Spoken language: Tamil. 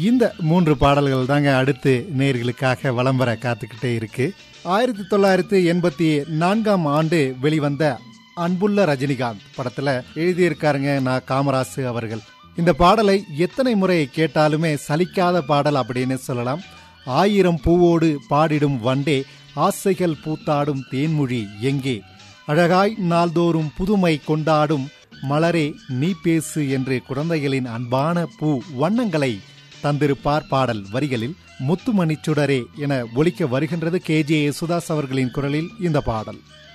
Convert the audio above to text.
இந்த மூன்று பாடல்கள் தாங்க அடுத்து நேர்களுக்காக வலம் வர காத்துக்கிட்டே இருக்கு ஆயிரத்தி தொள்ளாயிரத்தி எண்பத்தி நான்காம் ஆண்டு வெளிவந்த அன்புள்ள ரஜினிகாந்த் படத்துல எழுதியிருக்காருங்க நான் காமராசு அவர்கள் இந்த பாடலை எத்தனை முறை கேட்டாலுமே சலிக்காத பாடல் அப்படின்னு சொல்லலாம் ஆயிரம் பூவோடு பாடிடும் வண்டே ஆசைகள் பூத்தாடும் தேன்மொழி எங்கே அழகாய் நாள்தோறும் புதுமை கொண்டாடும் மலரே நீ பேசு என்று குழந்தைகளின் அன்பான பூ வண்ணங்களை தந்திருப்பார் பாடல் வரிகளில் முத்துமணி சுடரே என ஒலிக்க வருகின்றது கே ஜே யேசுதாஸ் அவர்களின் குரலில் இந்த பாடல்